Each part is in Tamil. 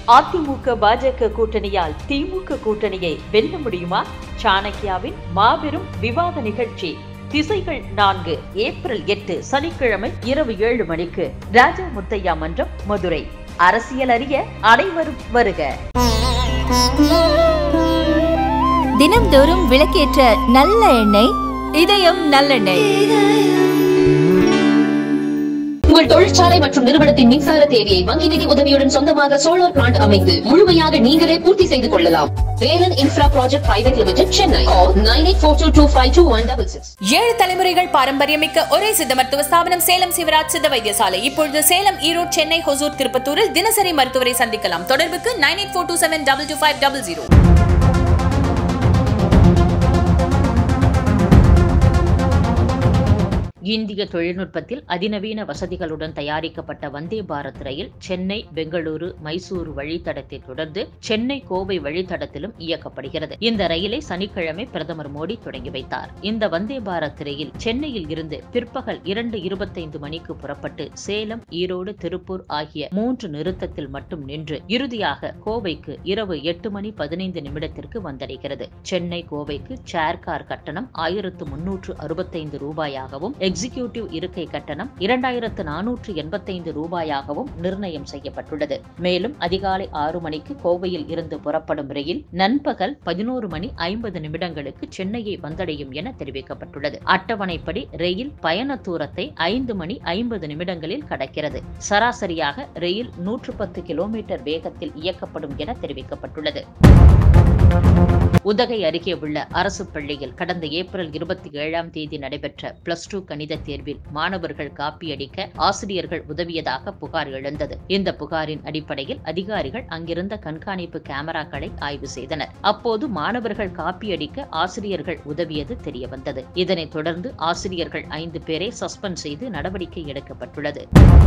அதிமுக பாஜக கூட்டணியால் திமுக கூட்டணியை வெல்ல முடியுமா சாணக்கியாவின் மாபெரும் விவாத நிகழ்ச்சி திசைகள் நான்கு ஏப்ரல் எட்டு சனிக்கிழமை இரவு ஏழு மணிக்கு ராஜா முத்தையா மன்றம் மதுரை அரசியல் அறிய அனைவரும் வருக தினம்தோறும் விளக்கேற்ற நல்ல எண்ணெய் இதயம் நல்லெண்ணெய் உங்கள் தொழிற்சாலை மற்றும் நிறுவனத்தின் மின்சார தேவையை வங்கி நிதி உதவியுடன் சொந்தமாக சோலார் பிளான்ட் அமைத்து முழுமையாக நீங்களே பூர்த்தி செய்து கொள்ளலாம் Velan infra project private limited Chennai nine eight four two two five two one double six ஏழு தலைமுறைகள் பாரம்பரியமிக்க ஒரே சித்த மருத்துவ ஸ்தாபனம் சேலம் சிவராஜ் சித்த வைத்தியசாலை இப்பொழுது சேலம் ஈரோடு சென்னை ஹொசூர் திருப்பத்தூரில் தினசரி மருத்துவரை சந்திக்கலாம் தொடர்புக்கு nine eight four two seven double two five double zero இந்திய தொழில்நுட்பத்தில் அதிநவீன வசதிகளுடன் தயாரிக்கப்பட்ட வந்தே பாரத் ரயில் சென்னை பெங்களூரு மைசூரு வழித்தடத்தை தொடர்ந்து சென்னை கோவை வழித்தடத்திலும் இயக்கப்படுகிறது இந்த ரயிலை சனிக்கிழமை பிரதமர் மோடி தொடங்கி வைத்தார் இந்த வந்தே பாரத் ரயில் சென்னையில் இருந்து பிற்பகல் இரண்டு இருபத்தைந்து மணிக்கு புறப்பட்டு சேலம் ஈரோடு திருப்பூர் ஆகிய மூன்று நிறுத்தத்தில் மட்டும் நின்று இறுதியாக கோவைக்கு இரவு எட்டு மணி பதினைந்து நிமிடத்திற்கு வந்தடைகிறது சென்னை கோவைக்கு சேர் கார் கட்டணம் ஆயிரத்து முன்னூற்று அறுபத்தைந்து ரூபாயாகவும் எக்ஸிகியூட்டிவ் இருக்கை கட்டணம் இரண்டாயிரத்து நானூற்று எண்பத்தைந்து ரூபாயாகவும் நிர்ணயம் செய்யப்பட்டுள்ளது மேலும் அதிகாலை ஆறு மணிக்கு கோவையில் இருந்து புறப்படும் ரயில் நண்பகல் பதினோரு மணி ஐம்பது நிமிடங்களுக்கு சென்னையை வந்தடையும் என தெரிவிக்கப்பட்டுள்ளது அட்டவணைப்படி ரயில் பயண தூரத்தை ஐந்து மணி ஐம்பது நிமிடங்களில் கடக்கிறது சராசரியாக ரயில் நூற்று பத்து கிலோமீட்டர் வேகத்தில் இயக்கப்படும் என தெரிவிக்கப்பட்டுள்ளது உதகை அருகே உள்ள அரசு பள்ளியில் கடந்த ஏப்ரல் இருபத்தி ஏழாம் தேதி நடைபெற்ற பிளஸ் டூ கணித தேர்வில் மாணவர்கள் காப்பியடிக்க ஆசிரியர்கள் உதவியதாக புகார் எழுந்தது இந்த புகாரின் அடிப்படையில் அதிகாரிகள் அங்கிருந்த கண்காணிப்பு கேமராக்களை ஆய்வு செய்தனர் அப்போது மாணவர்கள் காப்பியடிக்க ஆசிரியர்கள் உதவியது தெரியவந்தது இதனைத் தொடர்ந்து ஆசிரியர்கள் ஐந்து பேரை சஸ்பெண்ட் செய்து நடவடிக்கை எடுக்கப்பட்டுள்ளது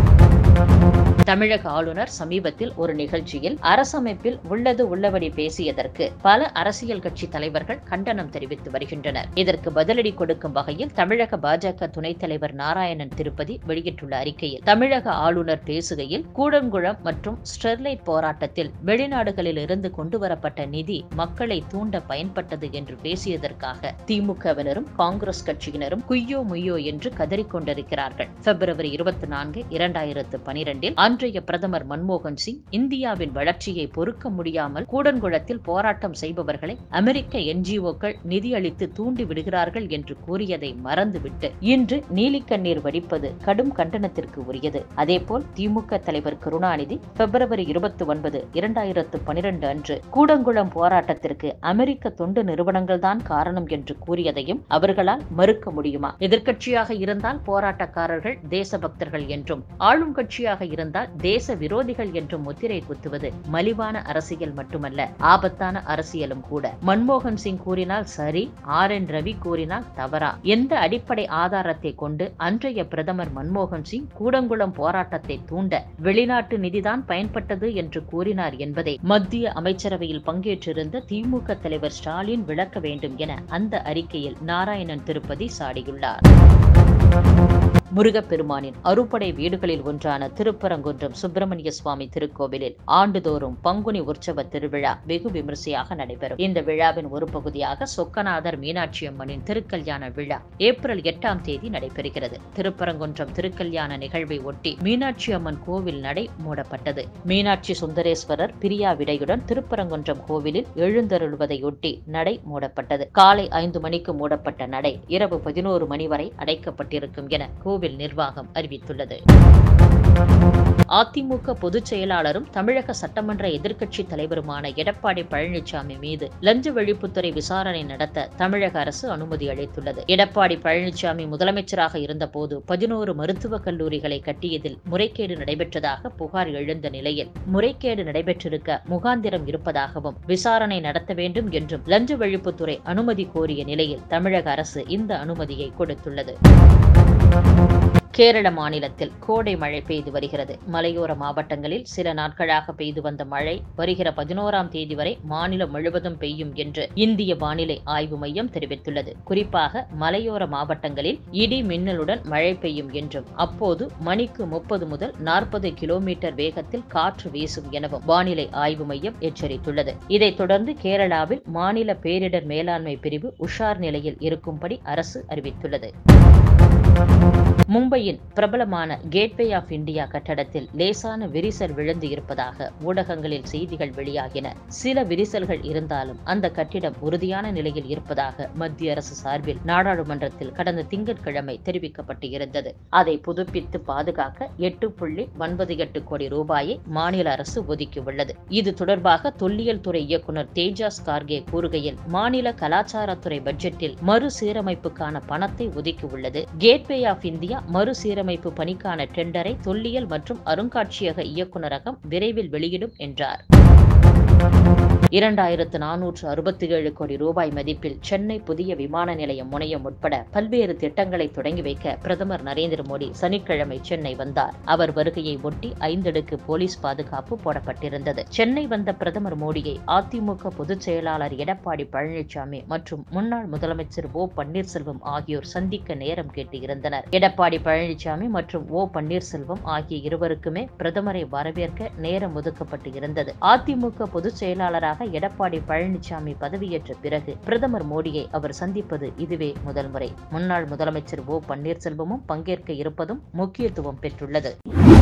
தமிழக ஆளுநர் சமீபத்தில் ஒரு நிகழ்ச்சியில் அரசமைப்பில் உள்ளது உள்ளபடி பேசியதற்கு பல அரசியல் கட்சி தலைவர்கள் கண்டனம் தெரிவித்து வருகின்றனர் இதற்கு பதிலடி கொடுக்கும் வகையில் தமிழக பாஜக துணைத் தலைவர் நாராயணன் திருப்பதி வெளியிட்டுள்ள அறிக்கையில் தமிழக ஆளுநர் பேசுகையில் கூடங்குளம் மற்றும் ஸ்டெர்லைட் போராட்டத்தில் வெளிநாடுகளில் இருந்து கொண்டுவரப்பட்ட நிதி மக்களை தூண்ட பயன்பட்டது என்று பேசியதற்காக திமுகவினரும் காங்கிரஸ் கட்சியினரும் குய்யோ முய்யோ என்று கதறிக்கொண்டிருக்கிறார்கள் பிப்ரவரி இருபத்தி நான்கு இரண்டாயிரத்து பனிரெண்டில் அன்றைய பிரதமர் மன்மோகன் சிங் இந்தியாவின் வளர்ச்சியை பொறுக்க முடியாமல் கூடன்குளத்தில் போராட்டம் செய்பவர்களை அமெரிக்க என்ஜிஓக்கள் நிதியளித்து தூண்டி விடுகிறார்கள் என்று கூறியதை மறந்துவிட்டு இன்று நீலிக்கண்ணீர் வடிப்பது கடும் கண்டனத்திற்கு உரியது அதேபோல் திமுக தலைவர் கருணாநிதி பிப்ரவரி இருபத்தி ஒன்பது இரண்டாயிரத்து பனிரெண்டு அன்று கூடங்குளம் போராட்டத்திற்கு அமெரிக்க தொண்டு நிறுவனங்கள் தான் காரணம் என்று கூறியதையும் அவர்களால் மறுக்க முடியுமா எதிர்க்கட்சியாக இருந்தால் போராட்டக்காரர்கள் தேசபக்தர்கள் என்றும் ஆளும் கட்சியாக இருந்தால் தேச விரோதிகள் என்றும் முத்திரை குத்துவது மலிவான அரசியல் மட்டுமல்ல ஆபத்தான அரசியலும் கூட மன்மோகன் சிங் கூறினால் சரி ஆர் என் ரவி கூறினால் தவறா எந்த அடிப்படை ஆதாரத்தை கொண்டு அன்றைய பிரதமர் மன்மோகன் சிங் கூடங்குளம் போராட்டத்தை தூண்ட வெளிநாட்டு நிதிதான் பயன்பட்டது என்று கூறினார் என்பதை மத்திய அமைச்சரவையில் பங்கேற்றிருந்த திமுக தலைவர் ஸ்டாலின் விளக்க வேண்டும் என அந்த அறிக்கையில் நாராயணன் திருப்பதி சாடியுள்ளார் முருகப்பெருமானின் அறுபடை வீடுகளில் ஒன்றான திருப்பரங்குன்றம் சுப்பிரமணிய சுவாமி திருக்கோவிலில் ஆண்டுதோறும் பங்குனி உற்சவ திருவிழா வெகு விமரிசையாக நடைபெறும் இந்த விழாவின் ஒரு பகுதியாக சொக்கநாதர் மீனாட்சி அம்மனின் திருக்கல்யாண விழா ஏப்ரல் எட்டாம் தேதி நடைபெறுகிறது திருப்பரங்குன்றம் திருக்கல்யாண நிகழ்வை ஒட்டி மீனாட்சி அம்மன் கோவில் நடை மூடப்பட்டது மீனாட்சி சுந்தரேஸ்வரர் பிரியா விடையுடன் திருப்பரங்குன்றம் கோவிலில் எழுந்தருள்வதையொட்டி நடை மூடப்பட்டது காலை ஐந்து மணிக்கு மூடப்பட்ட நடை இரவு பதினோரு மணி வரை அடைக்கப்பட்டிருக்கும் என கோவில் நிர்வாகம் அறிவித்துள்ளது அதிமுக பொதுச் செயலாளரும் தமிழக சட்டமன்ற எதிர்க்கட்சி தலைவருமான எடப்பாடி பழனிசாமி மீது லஞ்ச ஒழிப்புத்துறை விசாரணை நடத்த தமிழக அரசு அனுமதி அளித்துள்ளது எடப்பாடி பழனிசாமி முதலமைச்சராக இருந்தபோது பதினோரு மருத்துவக் கல்லூரிகளை கட்டியதில் முறைகேடு நடைபெற்றதாக புகார் எழுந்த நிலையில் முறைகேடு நடைபெற்றிருக்க முகாந்திரம் இருப்பதாகவும் விசாரணை நடத்த வேண்டும் என்றும் லஞ்ச ஒழிப்புத்துறை அனுமதி கோரிய நிலையில் தமிழக அரசு இந்த அனுமதியை கொடுத்துள்ளது கேரள மாநிலத்தில் கோடை மழை பெய்து வருகிறது மலையோர மாவட்டங்களில் சில நாட்களாக பெய்து வந்த மழை வருகிற பதினோராம் தேதி வரை மாநிலம் முழுவதும் பெய்யும் என்று இந்திய வானிலை ஆய்வு மையம் தெரிவித்துள்ளது குறிப்பாக மலையோர மாவட்டங்களில் இடி மின்னலுடன் மழை பெய்யும் என்றும் அப்போது மணிக்கு முப்பது முதல் நாற்பது கிலோமீட்டர் வேகத்தில் காற்று வீசும் எனவும் வானிலை ஆய்வு மையம் எச்சரித்துள்ளது இதைத் தொடர்ந்து கேரளாவில் மாநில பேரிடர் மேலாண்மை பிரிவு உஷார் நிலையில் இருக்கும்படி அரசு அறிவித்துள்ளது மும்பையின் பிரபலமான கேட்வே ஆஃப் இந்தியா கட்டடத்தில் லேசான விரிசல் விழுந்து இருப்பதாக ஊடகங்களில் செய்திகள் வெளியாகின சில விரிசல்கள் இருந்தாலும் அந்த கட்டிடம் உறுதியான நிலையில் இருப்பதாக மத்திய அரசு சார்பில் நாடாளுமன்றத்தில் கடந்த திங்கட்கிழமை தெரிவிக்கப்பட்டு இருந்தது அதை புதுப்பித்து பாதுகாக்க எட்டு புள்ளி ஒன்பது எட்டு கோடி ரூபாயை மாநில அரசு ஒதுக்கியுள்ளது இது தொடர்பாக தொல்லியல் துறை இயக்குநர் தேஜாஸ் கார்கே கூறுகையில் மாநில கலாச்சாரத்துறை பட்ஜெட்டில் மறுசீரமைப்புக்கான பணத்தை ஒதுக்கியுள்ளது கேட்வே ஆஃப் இந்தியா மறுசீரமைப்பு பணிக்கான டெண்டரை தொல்லியல் மற்றும் அருங்காட்சியக இயக்குநரகம் விரைவில் வெளியிடும் என்றார் இரண்டாயிரத்து நானூற்று அறுபத்தி ஏழு கோடி ரூபாய் மதிப்பில் சென்னை புதிய விமான நிலையம் முனையம் உட்பட பல்வேறு திட்டங்களை தொடங்கி வைக்க பிரதமர் நரேந்திர மோடி சனிக்கிழமை சென்னை வந்தார் அவர் வருகையை ஒட்டி ஐந்தடுக்கு போலீஸ் பாதுகாப்பு போடப்பட்டிருந்தது சென்னை வந்த பிரதமர் மோடியை அதிமுக பொதுச் செயலாளர் எடப்பாடி பழனிசாமி மற்றும் முன்னாள் முதலமைச்சர் ஓ பன்னீர்செல்வம் ஆகியோர் சந்திக்க நேரம் கேட்டிருந்தனர் எடப்பாடி பழனிசாமி மற்றும் ஓ பன்னீர்செல்வம் ஆகிய இருவருக்குமே பிரதமரை வரவேற்க நேரம் ஒதுக்கப்பட்டு இருந்தது அதிமுக பொதுச் செயலாளராக எடப்பாடி பழனிசாமி பதவியேற்ற பிறகு பிரதமர் மோடியை அவர் சந்திப்பது இதுவே முதல் முறை முன்னாள் முதலமைச்சர் ஓ பன்னீர்செல்வமும் பங்கேற்க இருப்பதும் முக்கியத்துவம் பெற்றுள்ளது